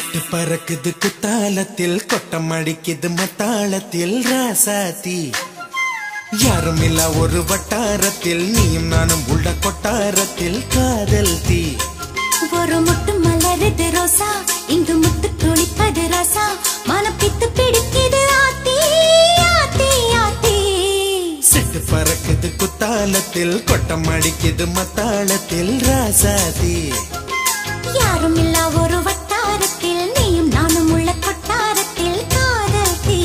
சிட்டு பறக்குது குத்தாலத்தில் கொட்டம் அடிக்குது மத்தாளத்தில் ராசாத்தி யாரும் இல்ல ஒரு வட்டாரத்தில் நீயும் நானும் உள்ள கொட்டாரத்தில் காதல் தீ ஒரு முட்டு மலருது ரோசா இங்கு முத்து துளிப்பது ரசா மனப்பித்து பிடிக்குது ஆத்தி ஆத்தி ஆத்தி சிட்டு பறக்குது குத்தாலத்தில் கொட்டம் அடிக்குது மத்தாளத்தில் ராசாத்தி யாரும் இல்லா ஒரு வட்டாரத்தில் நீயும் நானும் உள்ள கொட்டாரத்தில் காதல் தீ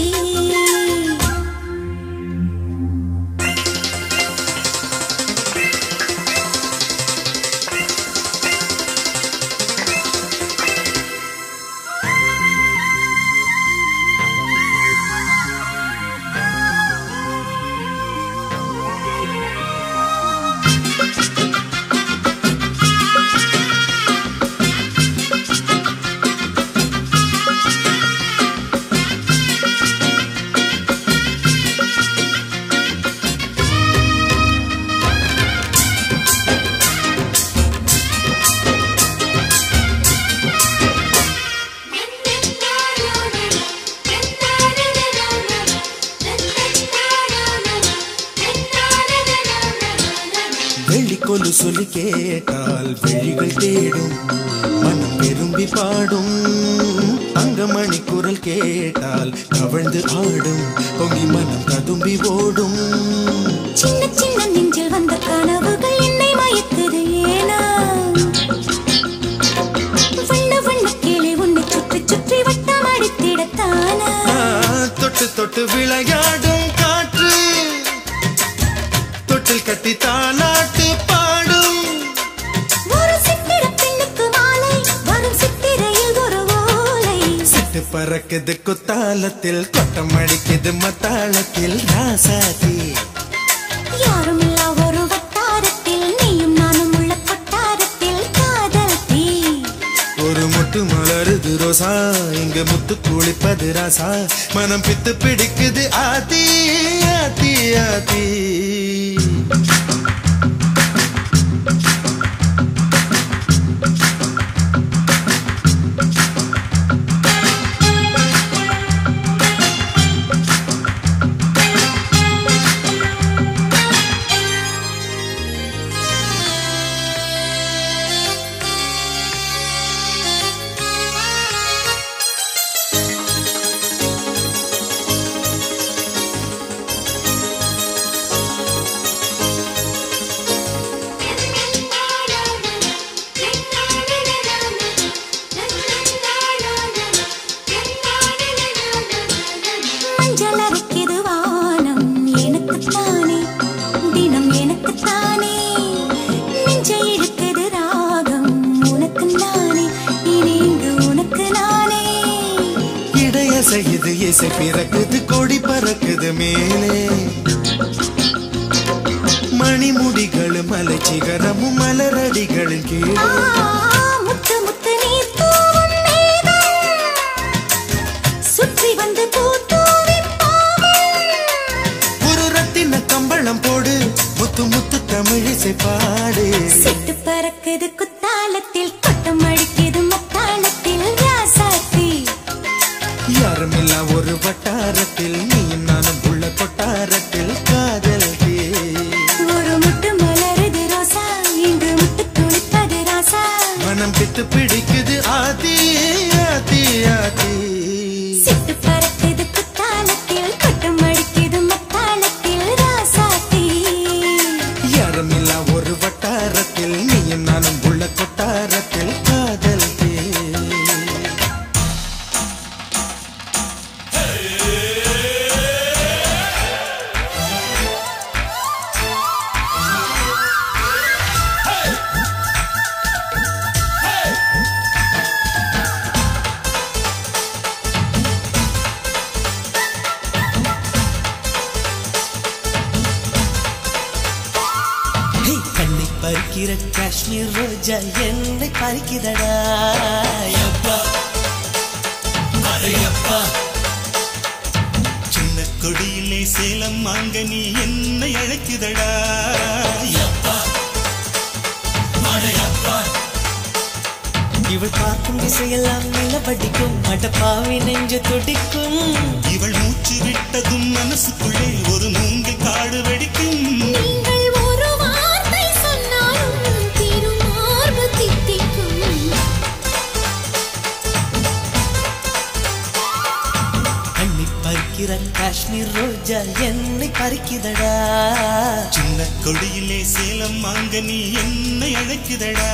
வெள்ளிக்கொலு சொல்லி கேட்டால் விழிகள் தேடும் மனம் விரும்பி பாடும் தங்கமணி குரல் கேட்டால் கவிழ்ந்து ஆடும் பொங்கி மனம் ததும்பி ஓடும் சின்ன சின்ன நெஞ்சில் வந்த கனவுகள் என்னை மயக்குது ஏனா வண்ண வண்ண கிளி உன்னை சுற்றி சுற்றி வட்டம் அடித்திடத்தானா ஆ, தொட்டு தொட்டு விளையாடும் காற்று தொட்டில் கட்டி தாலாட்டு பாடும் ஒரு சித்திர பெண்ணுக்கு மாலை வரும் சித்திரையில் ஒரு ஓலை சிட்டு பறக்குது குத்தாலத்தில் கொட்டம் அடிக்குது மத்தாளத்தில் ராசாதி யாரும் இல்லா ஒரு வட்டாரத்தில் நீயும் நானும் உள்ள கொட்டாரத்தில் காதல் தீ ஒரு முட்டு மலருது ரோசா இங்க முத்து குளிப்பது ராசா மனம் பித்து பிடிக்குது ஆதி ஆதி ஆதி மஞ்சள் அரைக்குது வானம் எனக்குத்தானே தினம் எனக்குத்தானே நெஞ்சை இழுக்குது ராகம் உனக்கு நானே இனி இங்கு உனக்கு நானே இடைய செய்யுது இசை பிறக்குது கொடி பறக்குது மேலே மணிமுடிகள் மலை சிகரமும் மலரடிகளின் ஆ, கீழே முத்து முத்து நீ தூவும் மேகம் சுற்றி வந்து பூத்தூவி போகும் ஒரு ரத்தின கம்பளம் போடு முத்து முத்து தமிழிசை பாடு சிட்டு பறக்குது குத்தாலத்தில் கொட்டம் அடிக்குது மத்தாளத்தில் ராசாத்தி யாரும் இல்ல ஒரு வட்டாரத்தில் நீயும் நானும் உள்ள கொட்டாரத்தில் காதல் தே ஒரு முட்டு மலருது ரோசா இங்கு முட்டு துளிப்பது ராசா மனம் பித்து பிடிக்குது ஆதி ஆதி ஆதி சிட்டு பறக்குது குத்தாலத்தில் கொட்டம் அடிக்குது மத்தாளத்தில் ராசாத்தி யாரும் இல்ல ஒரு வட்டாரத்தில் நீயும் நானும் உள்ள கொட்டாரத்தில் காதல் தே ஹே, கண்ணை பறிக்கிற காஷ்மீர் ரோஜா என்னை பறிக்குதடா அப்பா அரையப்பா சின்ன கொடியிலே சேலம் மாங்க நீ என்னை அழைக்குதடா அப்பா அரையப்பா இவள் பார்க்கும் திசையெல்லாம் நிலப்படிக்கும் அடப்பாவி நெஞ்சு துடிக்கும் இவள் மூச்சு விட்டதும் மனசுக்குள்ளே ஒரு மூங்கில் காடு வெடிக்கும் நீங்கள் ஒரு வார்த்தை சொன்னாலும் திருமார்பு தித்திக்கும் அள்ளி பறிக்கிற காஷ்மீர் ரோஜா என்னை பறிக்குதடா சின்ன கொடியிலே சேலம் வாங்க நீ என்னை அழைக்குதடா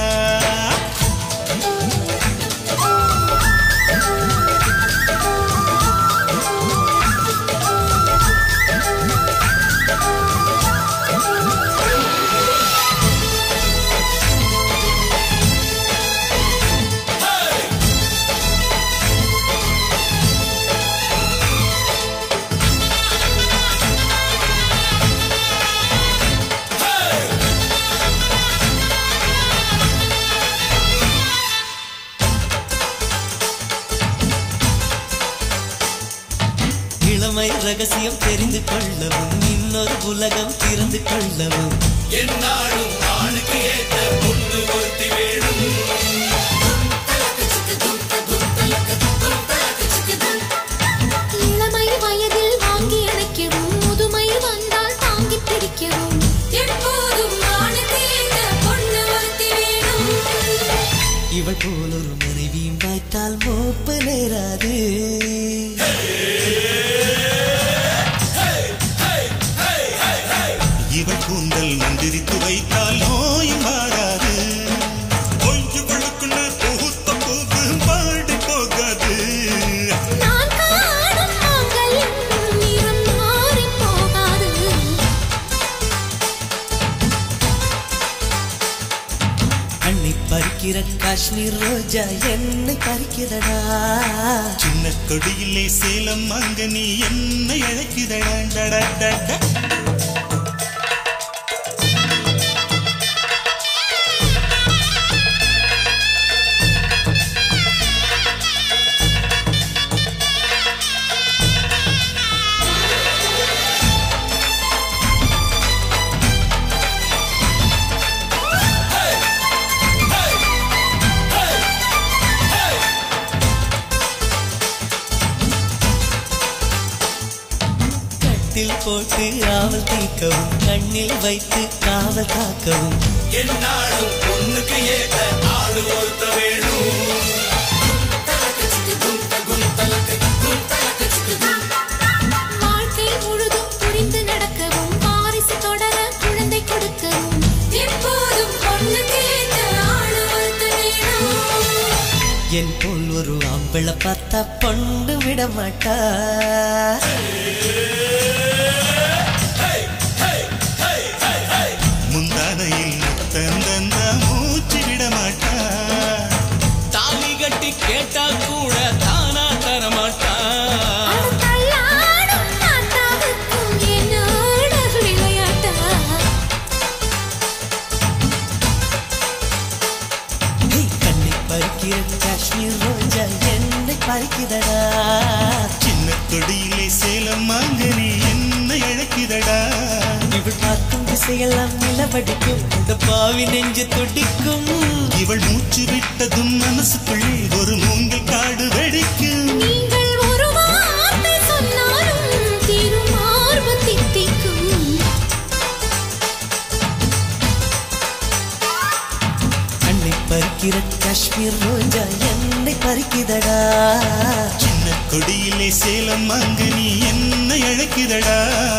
இளமை ரகசியம் தெரிந்து கொள்ளவும் இன்னொரு உலகம் திறந்து கொள்ளவும் இளமை வயதில் வாங்கி அணைக்கவும் முதுமை வந்தால் தாங்கி பிடிக்கவும் எப்போதும் ஆணுக்கு இந்த பொண்ணு ஒருத்தி வேணும் இவள் போல் ஒரு மனைவியும் வாய்த்தால் மோப்பு நேராது இவள் கூந்தல் மந்திரித்து வைத்தால் நோயும் மாறாது கொஞ்சு கொழுக்குள்ள தொகுத்த போகு பாடி போகாது நான் காணும் மாங்கல்யம் நிறம் மாறிப் போகாது அள்ளி பறிக்கிற காஷ்மீர் ரோஜா என்னை பறிக்கிறடா சின்ன கொடியிலே சேலம் வாங்க நீ என்னை அழைக்குதடா டடா டடா கட்டில் போட்டு ஆவல் தீர்க்கவும் கண்ணில் வைத்து காவல் காக்கவும் வாழ்க்கை முழுதும் புரிந்து நடக்கவும் வாரிசு தொடர குழந்தை கொடுக்கவும் எப்போதும் பொண்ணு கேட்ட ஆளு ஒருத்த வேணும் என் போல் ஒரு ஆம்பளை பார்த்தா பொண்டு விட மாட்டா முந்தானையில் முத்தந்தந்த மூச்சு விட மாட்டா தாலி கட்டி கேட்டா கூட தானா தர மாட்டா அவன் தள்ளாடும் தாத்தாவுக்கும் என்னோட விளையாட்டா கண்ணை பறிக்கிற காஷ்மீர் ரோஜா என்னை பறிக்கிறடா சின்ன கொடியிலே சேலம் வாங்க நீ என்னை அழைக்குதடா இவள் பார்க்கும் திசையெல்லாம் நிலவடிக்கும் இந்த பாவி நெஞ்சு துடிக்கும் இவள் மூச்சு விட்டதும் மனசுக்குள்ளே ஒரு மூங்கில் காடு வெடிக்கும் நீங்கள் ஒரு வார்த்தை சொன்னாலும் திருமார்பு தித்திக்கும் அன்னை பறிக்கிற காஷ்மீர் ரோஜா என்னை பறிக்குதடா சின்ன கொடியிலே சேலம் வாங்க நீ என்னை அழைக்குதடா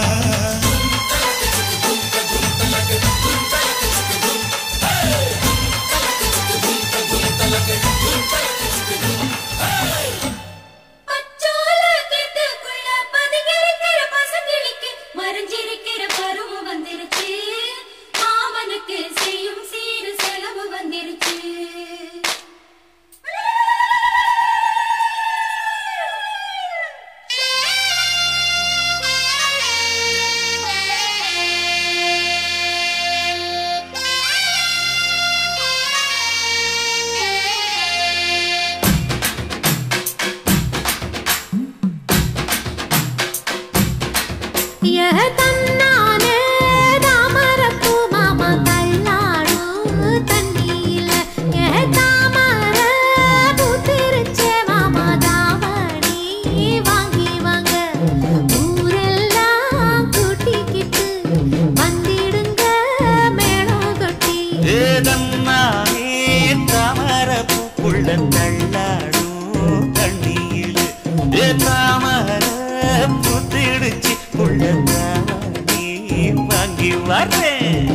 பச்சோல கிட்டுக்குள்ள பதுங்கிருக்கிற பசங்களுக்கு மறைஞ்சிருக்கிற பருவம் வந்துருச்சு மாமனுக்கு செய்யும் சீரு செலவு வந்துருச்சு புள்ள தள்ளாடும் தண்ணியில் ஏ தாமர புத்திடுச்சு புள்ள தாடி வாங்கி வரேன்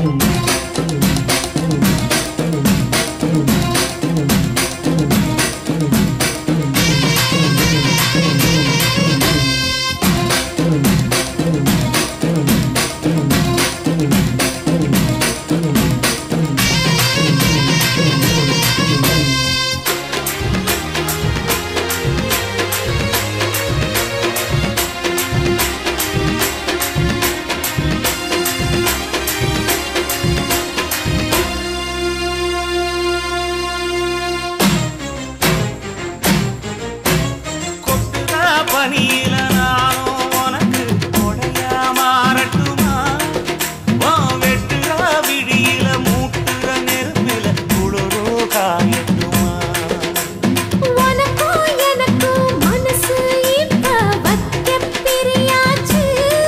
கொட்டுதா பனியில நானும் உனக்கு கொடையா மாறட்டுமா வா வெட்டுறா விடியில மூட்டுற நெருப்பில குளிரோ காயட்டுமா உனக்கும் எனக்கும் மனசு இப்ப வக்கப் பிரியாச்சு.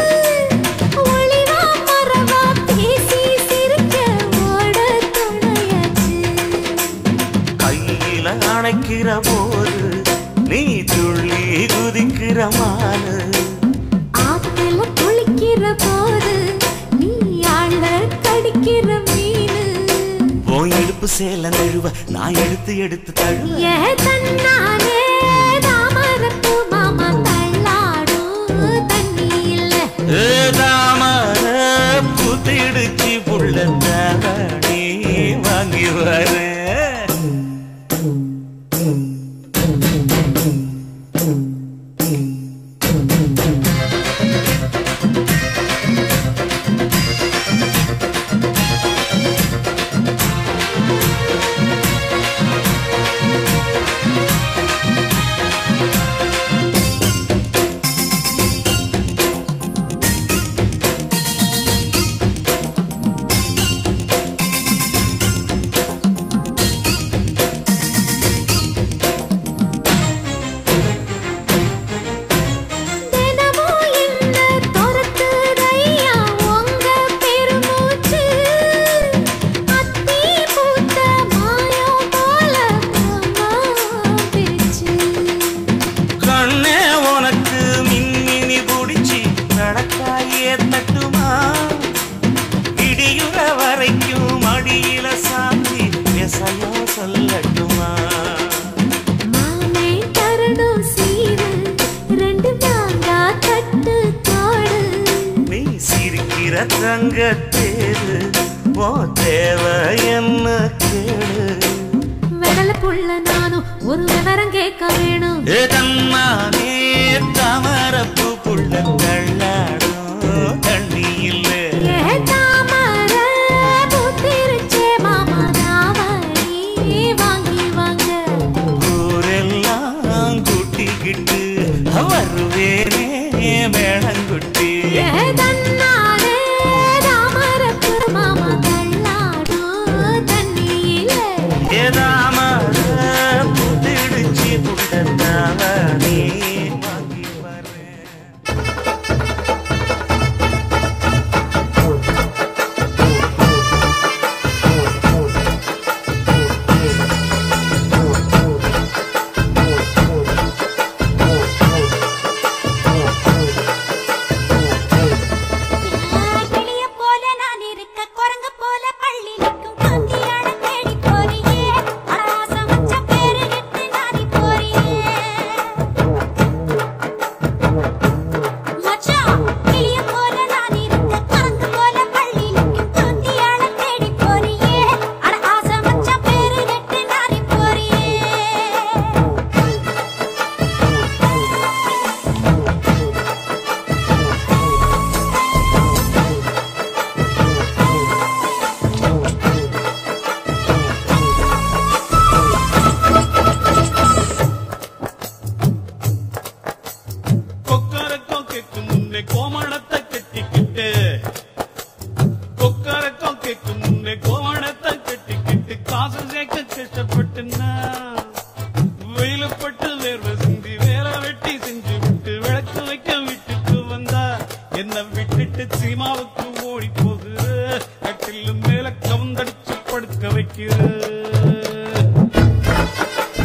ஒளிவா மறைவா பேசி சிரிக்க ஓடத் துணையாச்சு. கையில அணைக்கிற போது நீ துள்ளி குதிக்கிற மானு ஆத்துல குளிக்கிற போது நீ ஆள கடிக்கிற மீனு உன் இடுப்பு சேல நழுவ நான் எடுத்து எடுத்து தழுவ ஏ தன்னாலே தாமரப்பூ மாமா தள்ளாடும் தண்ணி இல்ல தாமர புத்திடுச்சு புள்ள தாடி வாங்கி வரேன் தினமும் என்ன துரத்துதையா உங்க பெருமூச்சு அத்தி பூத்த மாயம் போல மாமா பிரிச்சு கண்ணே உனக்கு மின்மினி புடிச்சு நடக்காயே தட்டுமா இடியுற வரைக்கும் மடியில சாந்தி விசையோ சொல்லட்டுமா மாமே தரணும் சீரு ரெண்டு மாங்கா தட்டு தோடு நீ சிரிக்கிற தங்க தேரு ஓ தேவை என்ன கேளு வெடல புள்ள நானும் ஒரு விவரம் கேட்க வேணும் ஏ தன்னானே தாமரப்பு புள்ள தள்ளாடும் தண்ணி இல்லை ஏ தாமர பூத்திருச்சே மாமா தாவணி வாங்கி வாங்க ஊரெல்லாம் கூட்டிக்கிட்டு வருவேனே மேளங்குட்டி ஏ தன்னாலே தாமரப்பு மாமா தள்ளாடும் தண்ணியில ஏதாமர புதிடுச்சு புட்டத்தாவணி வாங்கி வரேன் கிளிய போல நான் இருக்க குரங்கு போல பள்ளி நிற்கும் காந்தியான தேடி போறியே அடாசம் வச்ச பேரு கெட்டு நாடி போறியே மச்சான் கிளிய போல நான் இருக்க குரங்கு போல பள்ளி நிற்கும் காந்தியான தேடி போறியே அடாசம் வச்ச பேரு கெட்டு நாடி போறியே கொக்கரக்கம் கேட்கும் முன்னே கோமணத்தை கட்டிக்கிட்டு கொக்கரக்கம் கேட்கும் முன்னே கோமணத்தை கட்டிக்கிட்டு காசு சேர்க்க கஷ்டப்பட்டுனா வெயிலப்பட்டு வேர்வை சிந்தி வேலை வெட்டி செஞ்சு விட்டு விளக்கு வைக்க வீட்டுக்கு வந்தா என்ன விட்டுட்டு சீமாவுக்கு ஓடி போகுற கட்டிலும் மேல கவுந்தடிச்சு படுக்க வைக்கிற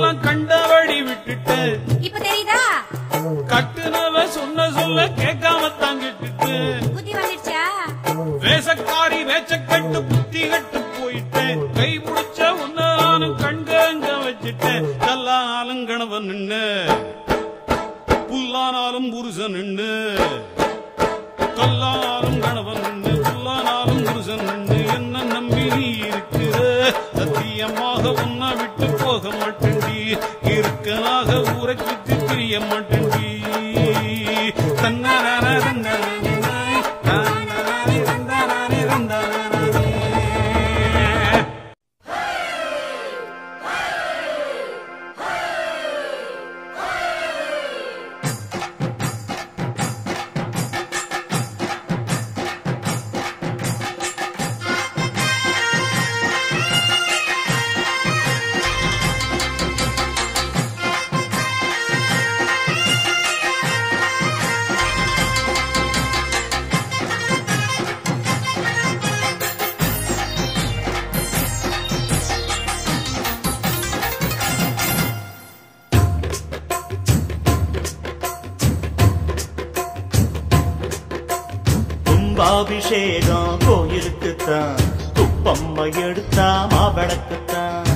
எல்லாம் கண்டபடி விட்டுட்டேன் இப்ப தெரியுதா கட்டுனவ சொன்ன சொல்ல கேட்காம தாங்கிட்டு புத்தி வந்துடுச்சா வேசக்காரி வேச்ச கட்டு புத்தி கட்டு போயிட்டேன் கை முடிச்ச உன்ன நானும் கண்கங்க வச்சுட்டேன் கல்லானாலும் கணவன் நின்னு புல்லானாலும் புருஷன் நின்னு கல்லானாலும் கணவன் நின்று புல்லானாலும் புருஷன் நின்று என்ன நம்பி நீ இருக்கிற சத்தியமாக உன்னை விட்டு போக மாட்டேன்டி இருக்கனாக ஊரை சுற்றி பிரிய மாட்டேன்டி தன்னாரே தன்னாரே தன்னாரே தன்னாரே தன்னாரே கும்பாபிஷேகம் கோயிலுக்குத்தான் குப்பம்மை எடுத்தா மாவிளக்குத்தான்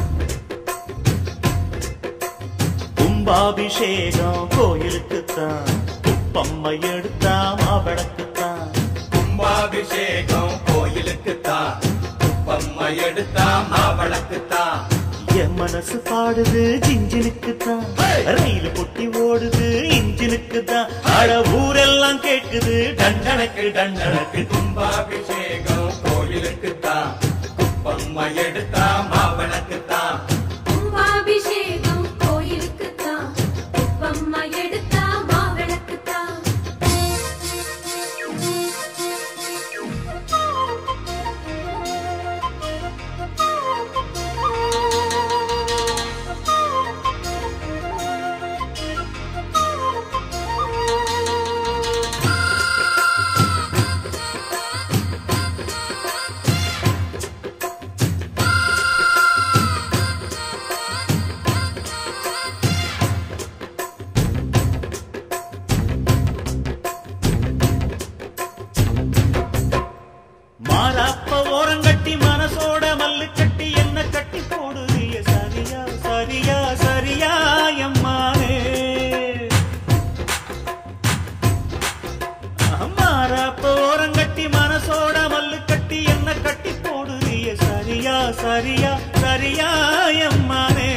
கும்பாபிஷேகம் கோயிலுக்குத்தான் குப்பம்மை எடுத்தா மாவிளக்குத்தான் கும்பாபிஷேகம் கோயிலுக்குத்தான் குப்பம்மை எடுத்தா மாவளக்குத்தான் என் மனசு பாடுது ஜிஞ்சினுக்குத்தான் ரயில் பொட்டி ஓடுது இன்ஜினுக்குத்தான் அட ஊரெல்லாம் கேக்குது தண்டனுக்கு தண்டனுக்கு கும்பாபிஷேகம் கோயிலுக்குத்தான் குப்பம்மை எடுத்தா மாவளக்குத்தான் கும்பாபிஷேகம் கோயிலுக்குத்தான் குப்பம்மா எடுத்தா மாவிளக்குத்தான் மாறாப்ப ஓரங்கட்டி மனசோட மல்லு கட்டி என்ன கட்டி போடுறிய சரியா சரியா சரியா எம்மானே மாறாப்ப ஓரங்கட்டி மனசோட மல்லு கட்டி என்ன கட்டி போடுறிய சரியா சரியா சரியா எம்மானே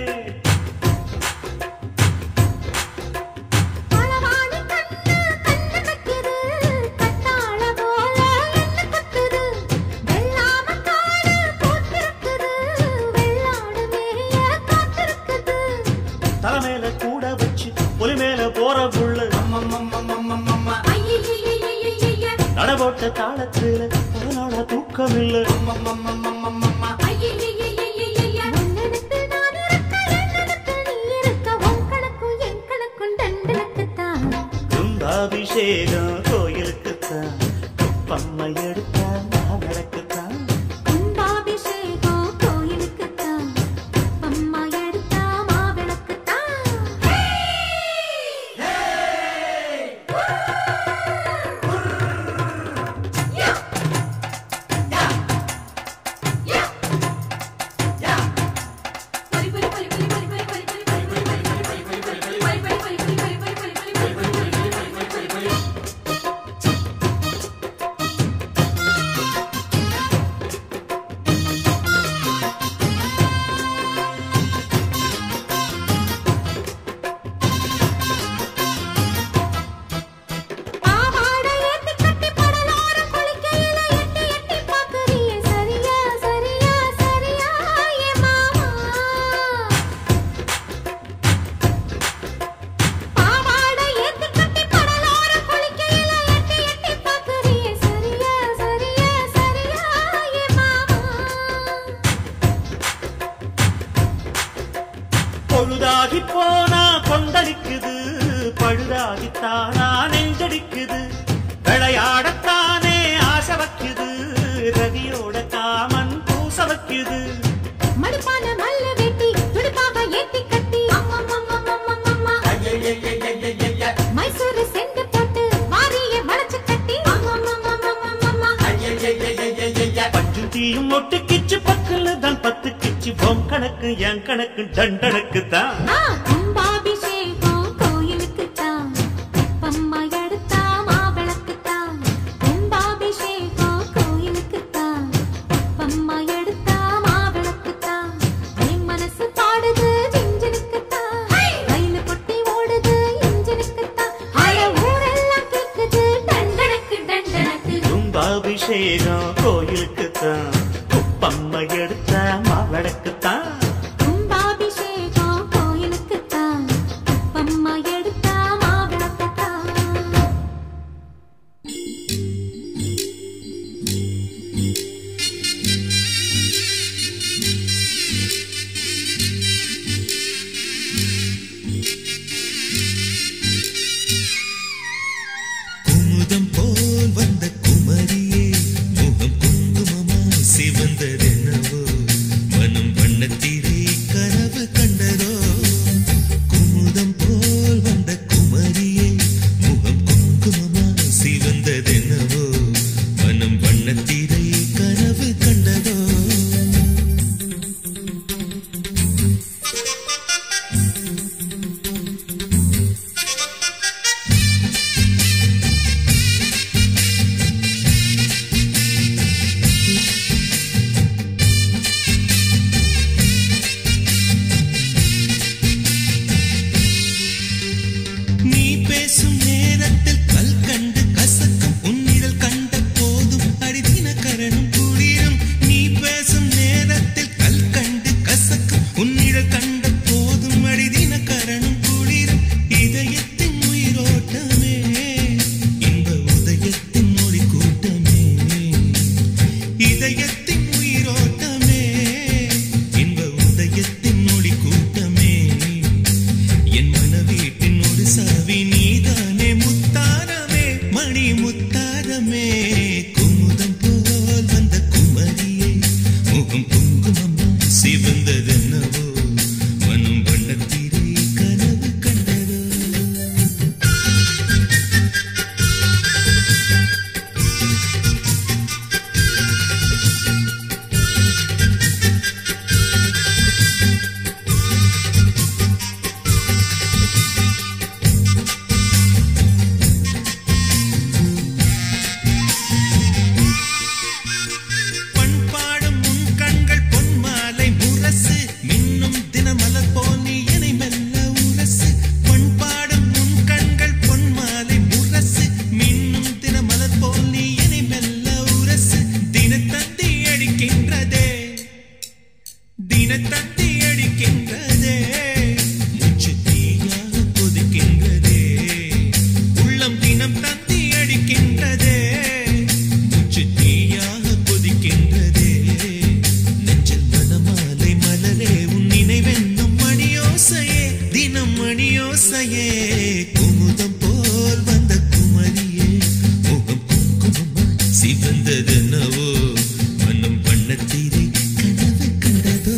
பலவாணி கண்ணு கண்ணு வைக்குது கட்டாள போல என்ன கத்துது வெள்ளாம காடு போட்டிருக்குது வெள்ளாடு மேய காத்திருக்குது தலைமையில கூட வச்சு புலி மேல போற புள்ள அம்மம்மம்மம்மம்மம்மம்மா ஐயையையையையைய நடபோட்ட தாளத்துல அதனால தூக்கம் இல்ல அம்மம்மம்மம்மம்மம்மா ஐயையையையையைய உன்னிடத்தில் நான் இருக்க என்னிடத்தில் நீ இருக்க உன் கணக்கும் என் கணக்கும் தண்டனுக்குத்தான் கும்பாபிஷேகம் கோயிலுக்குத்தான் குப்பம்மை எடுத்தா நான் நடக்குத்தான் கும்பாபிஷேகம் கோயிலுக்குத்தான் அம்மா எடுத்தா மாவிளக்குத்தான் பாவாடை ஏத்தி கட்டி படலோரம் குளிக்கையில எட்டி எட்டி பாக்குறியே சரியா சரியா சரியா ஏ மாமா பாவாடை ஏத்தி கட்டி படலோரம் குளிக்கையில எட்டி எட்டி பாக்குறியே சரியா சரியா சரியா ஏ மாமா பொழுதாகி போனா கொந்தளிக்குது பழுதாகித்தானா நெஞ்சடிக்குது விளையாடத்தானே ஆசை வைக்குது ரதியோட காமன் பூச வைக்குது மடிப்பான மல்ல வெட்டி துடுப்பாக ஏத்தி டண்டனக்கு டண்டனக்கு தான் ஆ, கும்பாபிஷேகம் கோயிலுக்குத்தான். குப்பம்மா எடுத்தா மாவிளக்குத்தான். கும்பாபிஷேகம் கோயிலுக்குத்தான். குப்பம்மா எடுத்தா மாவிளக்குத்தான். என் மனசு பாடுது ஜிஞ்சனுக்குத்தான். ரயிலு பொட்டி ஓடுது இன்ஜினுக்குத்தான். அட ஊரெல்லாம் கேக்குது டண்டனக்கு டண்டனக்கு. கும்பாபிஷேகம் கோயிலுக்கு தான் குப்பம்மா எடுத்த மாவடக்கு தான் கும்பாபிஷேகம் கோயிலுக்குத்தான். குப்பம்மா எடுத்தா மாவிளக்குத்தான். குமுதம் போல் வந்த குமரியே முகம் குங்குமமா சிவந்ததென்னவோ மனம் வண்ணத்திரை கனவு கண்டதோ குமுதம் போல் வந்த குமரியே முகம் குங்குமமா சிவந்ததென்னவோ மனம் வண்ணத்திரை கனவு கண்டதோ நீ பேசும் நேரத்தில் கல் கண்டு கசக்கும் உன்னிடல் கண்ட போதும் அடிதின கரணும் குளிரும் நீ பேசும் நேரத்தில் கல் கண்டு கசக்கும் உன்னிடல் கண்ட போதும் அடிதின கரணும் குளிரும் இதயத்தின் உயிரோட்டமே இன்ப உதயத்தின் மொழி கூட்டமே இதயத்தின் உயிரோட்டமே இன்ப உதயத்தின் மொழி கூட்டமே என் மனவீட்டின் ஒரு சாவி நீதானே முத்தாரமே மணி முத்தாரமே குமுதம் போல் வந்த குமரியே முகம் குங்குமமா சிவந்ததென்னவோ மனம் வண்ணத்திரை கனவு கண்டதோ பண்பாடும் உன் கண்கள் பொன்மாலை முரசு மின்னும் தினமலர் போல் நீ என்னை மெல்ல உரசு பண்பாடும் உன் கண்கள் பொன்மாலை முரசு மின்னும் தினமலர் போல் நீ என்னை மெல்ல உரசு தினத்தந்தி அடிக்கின்றதே தினத்தந்தி அடிக்கின்றதே மூச்சு தீயாக கொதிக்கின்றதே உள்ளம் தினம் தந்தி அடிக்கின்றதே மூச்சு தீயாக கொதிக்கின்றதே நெஞ்சல் மனமாலை மலரே உன் நினைவென்னும் மணியோசையே தினம் மணியோசையே குமுதம் போல் வந்த குமரியே முகம் குங்குமமாய் சிவந்ததென்னவோ மனம் வண்ணத்திரை கனவு கண்டதோ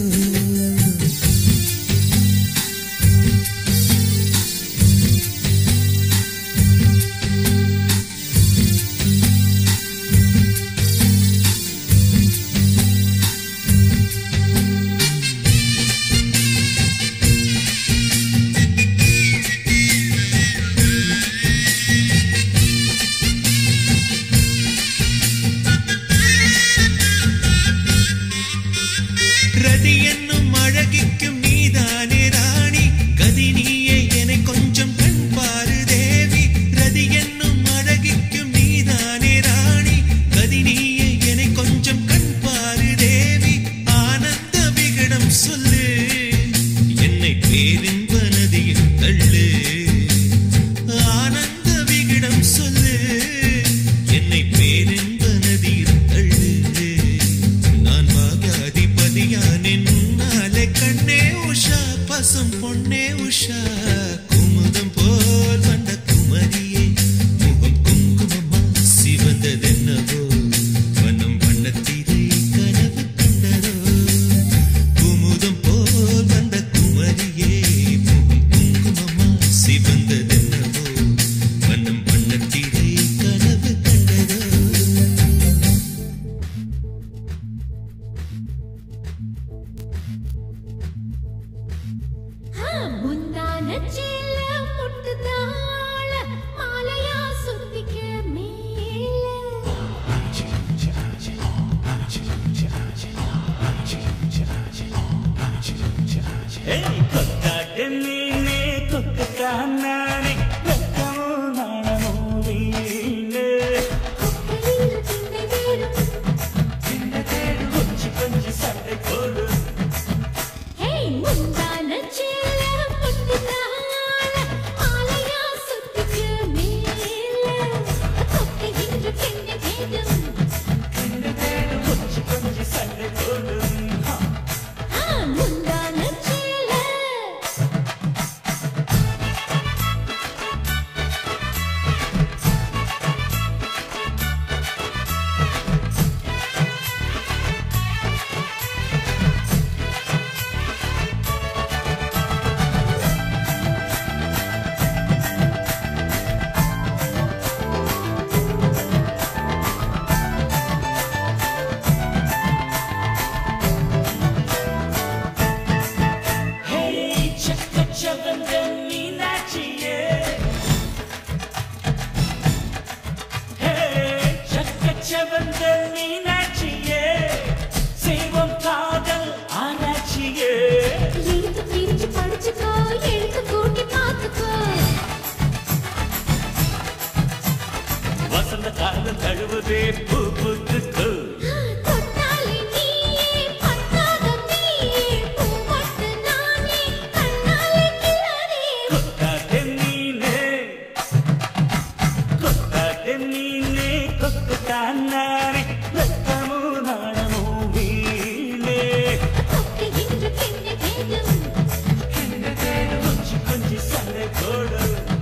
ரதி என்னும் அழகிக்கும் நீதானே ராணி கதி நீயே என்னை கொஞ்சம் கண் பாரு தேவி ரதி என்னும் அழகிக்கும் நீதானே ராணி கதி நீயே என்னை கொஞ்சம் கண் பாரு தேவி ஆனந்த விகடம் சொல்லு என்னை பேரின்ப நதியில் தள்ளு ஆனந்த விகடம் சொல்லு என்னை பேரின்ப நதியில் தள்ளு நான் பாகாதிபதியானே முன்னாலே கண்ணே உஷா பசும் பொன்னே உஷா குமுதம் போல் வந்த குமரியே முகம் குங்குமமா சிவந்ததென்னவோ மனம் வண்ணத்திரை கனவு கண்டதோ குமுதம் போல் வந்த குமரியே முகம் குங்குமமா சிவந்ததென்னவோ மனம் வண்ணத்திரை கனவு கண்டதோ நெஞ்சில முட்டுதாள மாலையா சுத்திக்க மேல ஏய் கொத்தாட்டு நீனே கொக்கு காணானே வெக்கமோ நாணமோ வீணே கொக்கையில் திண்ணை தேடும் சின்ன தேடு கொஞ்சி கொஞ்சி சண்டை போடு ஹேய் முந்தான சேல முட்டுதாள மாலையா சுத்திக்க மேல கொக்கையில் திண்ணை தேடும் சின்ன தேடு கொஞ்சி கொஞ்சி சண்டை போடு ஹா. ஆ முந்தான சேல ஹேய் சக்க சவந்த மீனாட்சியே ஹேய் சக்க சவந்த மீனாட்சியே செய்வோம் காதல் ஆராய்ச்சியே எழுத்து பிரிச்சு படிச்சுக்கோ எழுத்து கூட்டி பார்த்துக்கோ வசந்த காதல் தழுவதே பூ பூத்துக்கு தொட்டாலே நீயே பட்டாத நீயே பூவட்டு நானே கண்ணாலே கில்லாதே கொத்தாட்டே நீனே கொத்தாட்டே நீனே கொக்கு தானானே வெக்கமோ நாணமோ வீணே கொக்கை இன்று கிண்ணை தேடும் கிண்ட தேடு கொஞ்சி கொஞ்சி சண்டை போடு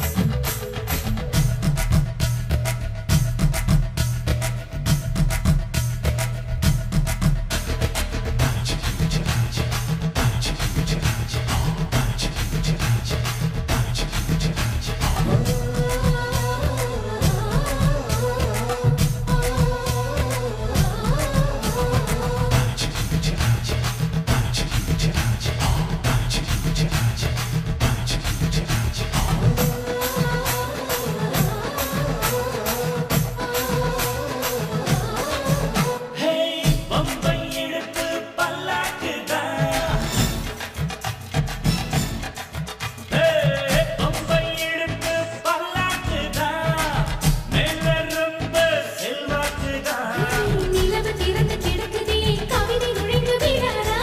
ஹேய் பம்பை இழுத்து பல்லாக்குதான் ஹேய் பம்பை இழுத்து பல்லாக்குதான் மேல ரொம்ப செல்வாக்குதான் நிலவு திறந்து கிடக்குதே கவிதை நுழைந்து விடாதா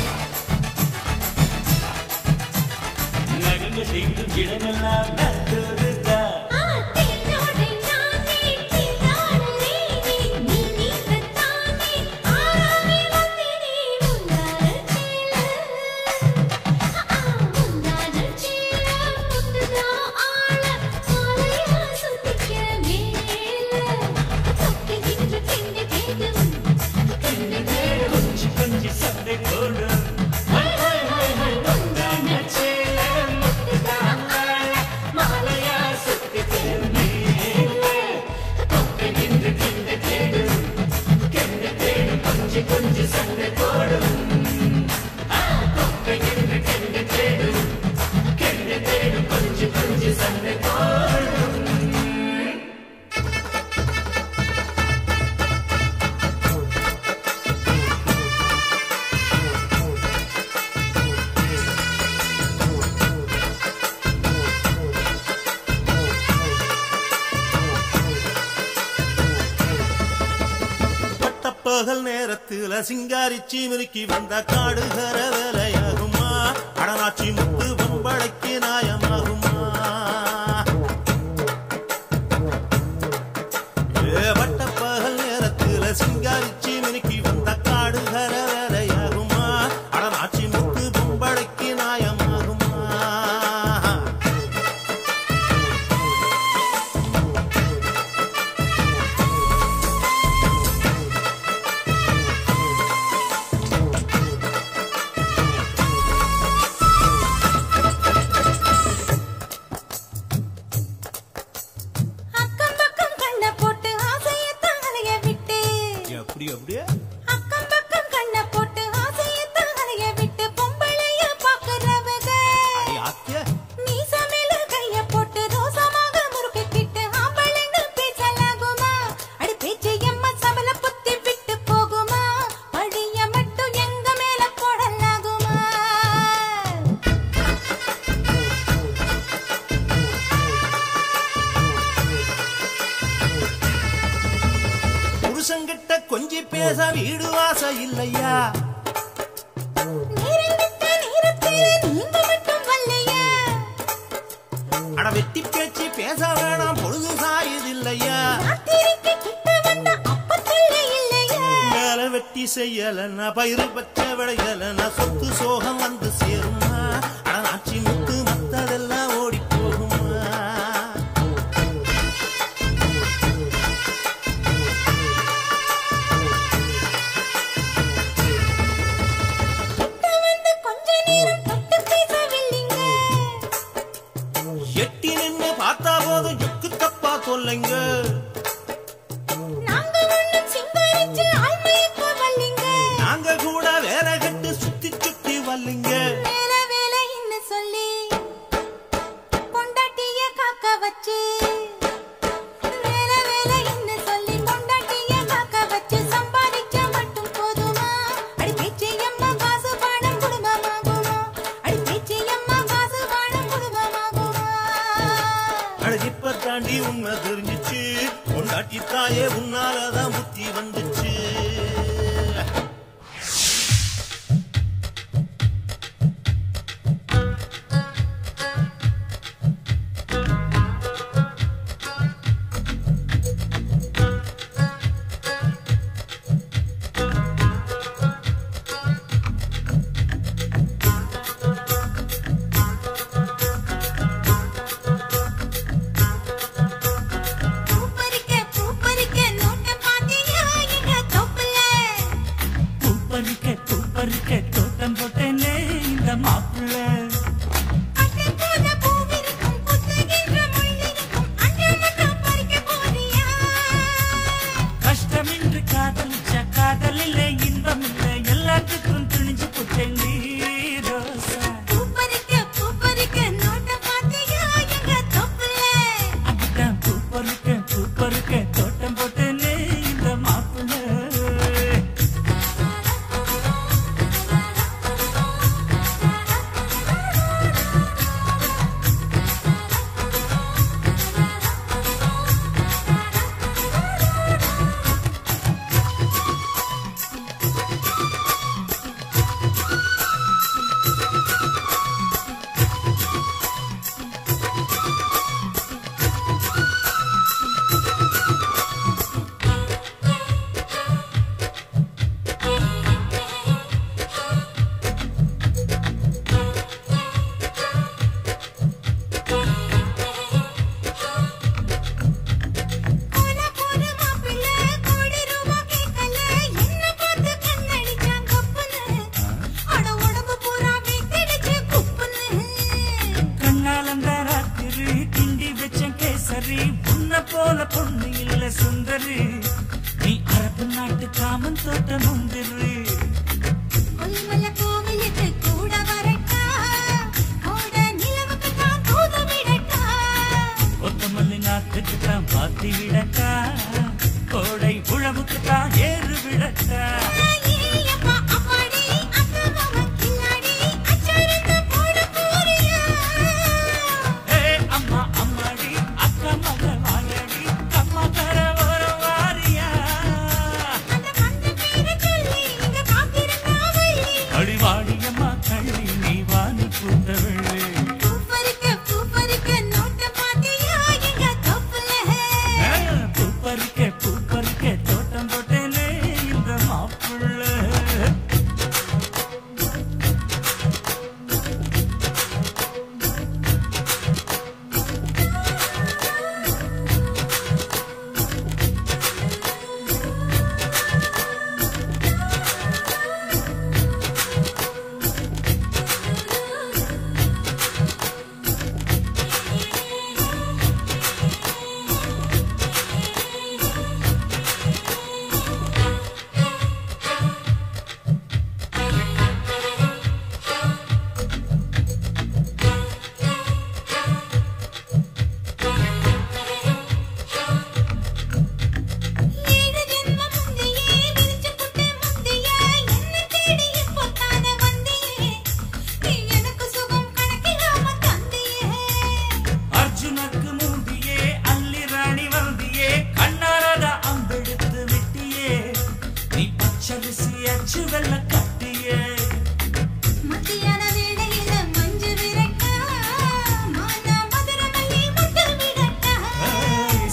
நகங்க தீங்கும் இடமெல்லாம் நட்டுதான் ஆ தேனோடை நானே திண்டாடுறேனே நீ நீங்கத்தானே ஆறாமே வந்தேனே முந்தான சேல ஆ முந்தான சேல முத்துதா ஆள மாலையா சுத்திக்க மேல தொக்கை இன்று கிண்ணை தேடும் கிண்ணை தேடும் கொஞ்சி கொஞ்சி சண்டை போடு ஹாய் ஹாய் ஹாய் ஹாய் வந்தான சேல முட்டுதான் மாலையா சுத்தி திரும்பி தொக்கை நின்று கிண்ட தேடு கிண்ட தேடு கொஞ்சி கொஞ்சி சண்டை போடும் தொக்கை நின்று கிண்ட தேடு கிண்ட தேடு கொஞ்சி கொஞ்சி சண்டை போடும் பட்டப்பகல் நேரத்துல சிங்காரி சீமிருக்கி வந்த காடுகர வேலையாகுமா அடனாச்சி முத்து வம்படைக்கு நாயமாகுமா ஏ பட்டப்பகல் நேரத்துல சிங்காரி சீமிருக்கி வந்த காடுகர வேலையாகுமா அடனாச்சி முத்து வம்படைக்கு நாயமாகுமா பேச வீடு வாச இல்லையா நேரங்கெட்ட நேரத்திலே நீங்க மட்டும் வல்லையா அட வெட்டி பேச்சு பேச வேணாம் பொழுது சாயுது இல்லையா ராத்திரிக்கு கிட்ட வந்த அப்பத்துல இல்லையா வேலை வெட்டி செய்யலன்னா பயிறு பச்சை விளையலன்னா சொத்து சோகம் வந்து சேருமா அட நாச்சி முத்து மத்ததெல்லாம் ஓடி போகுமா கிட்ட வந்து கொஞ்ச நேரம் தொட்டு பேசவில்லைங்க எட்டி நின்னு பார்த்தா போதும் எக்கு தப்பா கொல்லைங்க நாங்க ஒண்ணும் சிங்காரிச்சு ஆள்மயக்க வல்லைங்க நாங்க கூட வேற கட்டு சுத்தி சுத்தி வரலிங்க வேலை வேலைன்னு சொல்லி பொண்டாட்டிய காக்க வச்சு வேலை வேலைன்னு சொல்லி பொண்டாட்டிய காக்க வச்சு சம்பாதிச்ச மட்டும் போதுமா அடி பேச்சு அம்மா காசு பணம் குடும்பமாகுமா அடி பேச்சு அம்மா காசு பணம் குடும்பமாகுமா அட இப்ப தாண்டி உண்மை தெரிஞ்சிச்சு கொண்டாட்டி தாயே உன்னாலதான் புத்தி வந்துச்சு பூப்பறிக்க பூப்பறிக்க நோட்ட பாத்தியா எங்க தோப்புல பூப்பறிக்க பூப்பறிக்க தோட்டம் போட்டேனே இந்த மாப்பிள்ள அட்டத்தோட பூவிருக்கும் புத்துகின்ற முள்ளிருக்கும் அங்கே மட்டும் பறிக்க போறியா கஷ்டமின்றி காதலிச்ச காதல் இல்லை இன்பம் இல்லை எல்லாத்துக்கும் துணிஞ்சு புட்டேன் நீ ரோசா பூப்பறிக்க பூப்பறிக்க நோட்ட பாத்தியா எங்க தோப்புல அதுதான் பூப்பறிக்க பூப்பறிக்க தோட்டம் போட்டேனே இந்த மாப்பிள்ள போன போன மாப்பிள்ள கோடி ரூபா கேட்கல என்ன பார்த்து கண்ணடிச்சான் கப்புன்னு அட உடம்பு பூரா வெட்டிடுச்சு குப்புன்னு கண்ணாலந்த ராத்திரி கிண்டி வச்ச கேசரி உன்ன போல பொண்ணு இல்ல சுந்தரி நீ அரபு நாட்டு காமன் தோட்ட முந்திரி கொல்லிமலை கோவிலுக்கு கூட வரட்டா கோட நிலவுக்கு தான் தூது விடட்டா கொத்தமல்லி நாட்டுக்கு தான் பாத்தி விடட்டா கோடை உழவுக்கு தான் ஏறு விடட்டா ஏயப்பா அப்பாடி அக்கா மாமா கில்லாடி அச்சாரத்தை போட போறியா ஏ அம்மா அம்மாடி அக்கா மக வாயடி அம்மா தர ஒரு வாரியா அந்த மந்த பேரை சொல்லி இங்க காத்திருந்தா வள்ளி அடிவாடி அம்மா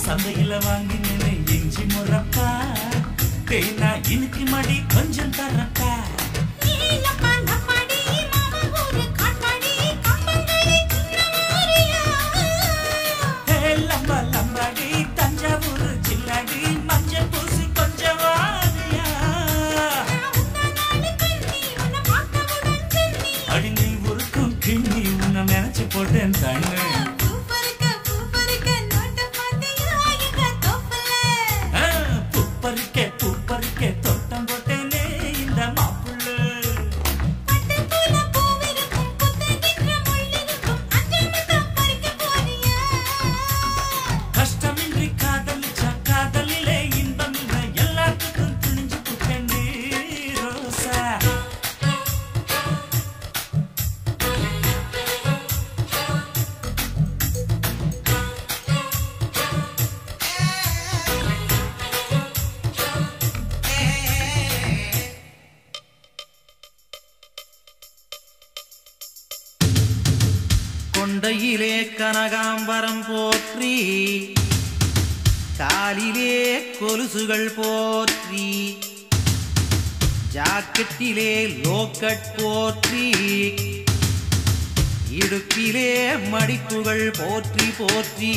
சந்தையில வாங்கினேன் இஞ்சி முறப்பா தேனா இனுக்கு மடி கொஞ்சம் தரப்பா நீலப்பா நப்பாடி மாமா ஊரு காட்டாடி கம்பங்களி சின்னமாரியா ஹே லம்பா லம்பாடி தஞ்சாவூர் ஜில்லாடி மஞ்சள் பூசி கொஞ்சம் வாரியா அடி நீ உருக்கும் கிண்ணி உன்னை நினைச்சு போட்டேன் தண்ணு ஆ, பூப்பறிக்க பூப்பறிக்க தோட்டம் போட்டேனே இந்த மாப்புள்ள கஷ்டமின்றி காதலிச்சா காதலிலே இன்பம் இல்லை எல்லாத்துக்கும் துணிஞ்சு புட்டேன் ரோசா கொண்டையிலே கனகாம்பரம் போற்றி காலிலே கொலுசுகள் போற்றி ஜாக்கெட்டிலே லோக்கட் போற்றி இடுப்பிலே மடிப்புகள் போற்றி போற்றி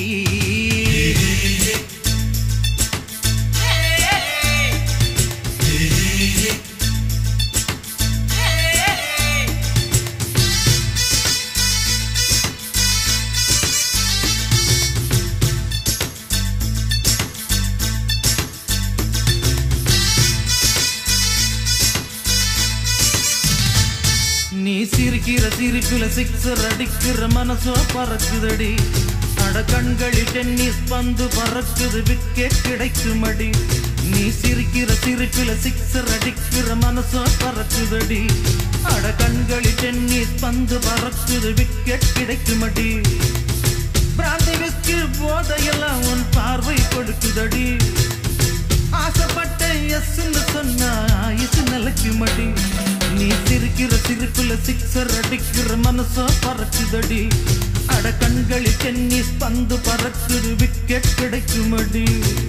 நீ சிரிக்கிற சிரிப்புல சிக்ஸர் அடிக்கிற மனசோ பறக்குதடி அட கண்களில் டென்னிஸ் பந்து பறக்குது விக்கெட் கிடைக்குமடி நீ சிரிக்கிற சிரிப்புல சிக்ஸர் அடிக்கிற மனசோ பறக்குதடி அட கண்களில் டென்னிஸ் பந்து பறக்குது விக்கெட் கிடைக்குமடி பிராந்தி விஸ்கு போதையெல்லாம் உன் பார்வை கொடுக்குதடி ஆசைப்பட்ட எஸ்ன்னு சொன்னா இது நிலைக்கு மடி நீ சிரிக்கிற சிரிப்புல சிக்ஸர் அடிக்கிற மனசோ பறக்குதடி அட கண்களில் டென்னிஸ் பந்து பறக்குது விக்கெட் கிடைக்குமடி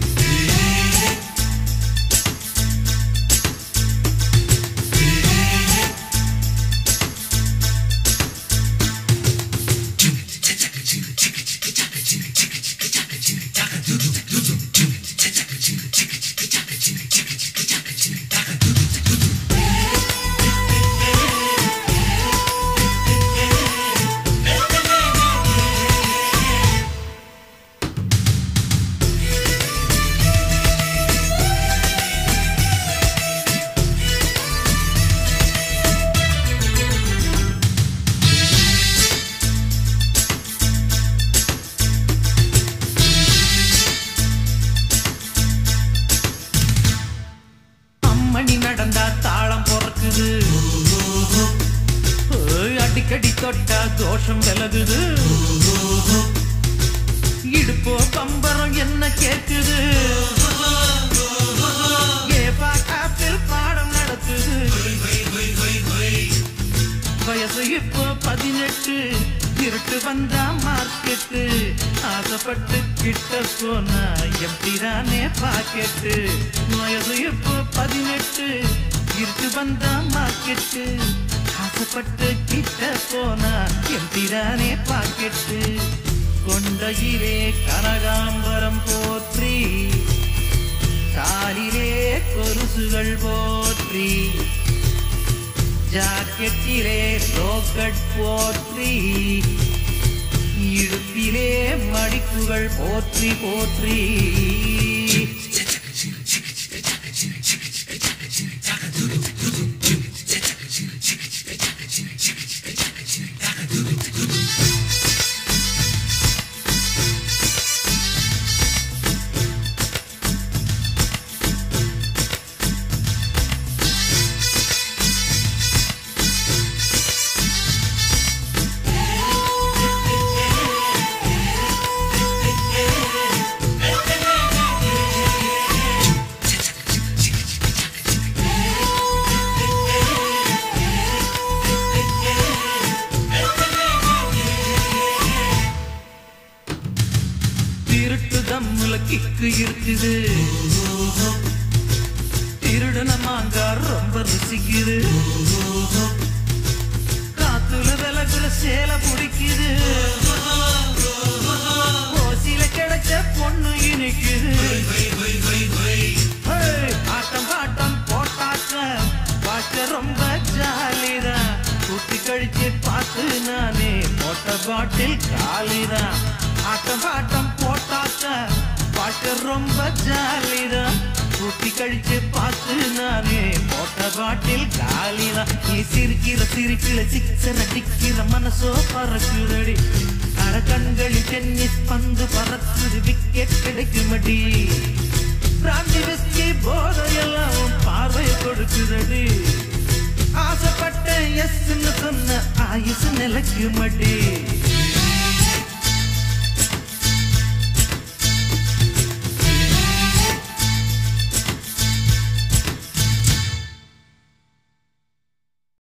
அம்மணி நடந்தா தாளம் பொறக்குது ஓய், அடிக்கடி தொட்டா தோஷம் விலகுது இடுப்போ பம்பரம் என்ன கேக்குது ஏப்பா ஆப்பிள் பாடம் நடத்துது வயசு இப்போ பதினெட்டு இருட்டு வந்தா மார்க்கெட்டு ஆசைப்பட்டு கிட்ட போனா எப்படிதானே பாக்கெட்டு வயசு இப்போ பதினெட்டு இருட்டு வந்தா மார்க்கெட்டு ஆசைப்பட்டு கிட்ட போனா எப்படிதானே பாக்கெட்டு கொண்டையிலே கனகாம்பரம் போற்றி காலிலே கொலுசுகள் போற்றி ஜாக்கெட்டிலே ரோக்கட் போற்றி இடுப்பிலே மடிப்புகள் போற்றி போற்றி Hey! தம்முல கிக்கு இருக்குது திருடன மாங்கா ரொம்ப ருசிக்குது காத்துல விலகுல சேல பிடிக்குது ஓசில கிடைச்ச பொண்ணு இனிக்குது ஹே, ஆட்டம் பாட்டம் போட்டாக்க பார்க்க ரொம்ப ஜாலிதான் கூட்டி கழிச்சு பார்த்து நானே போட்ட பாட்டில் காலிதான் ஆட்டம் பாட்டம் போட்டாக்க பார்க்க ரொம்ப ஜாலிதான் கூட்டி கழிச்சு பார்த்து நானே போட்ட பாட்டில் காலிதான் நீ சிரிக்கிற சிரிக்கிற சிக்ஸர் அடிக்கிற மனசோ பறக்குதடி அட கண்களில் டென்னிஸ் பந்து பறக்குது விக்கெட் கிடைக்குமடி பிராந்தி விஸ்கி போதையெல்லாம் உன் பார்வையை கொடுக்குதடி ஆசைப்பட்ட எஸ் சொன்ன ஆயுசு நிலைக்கு மடி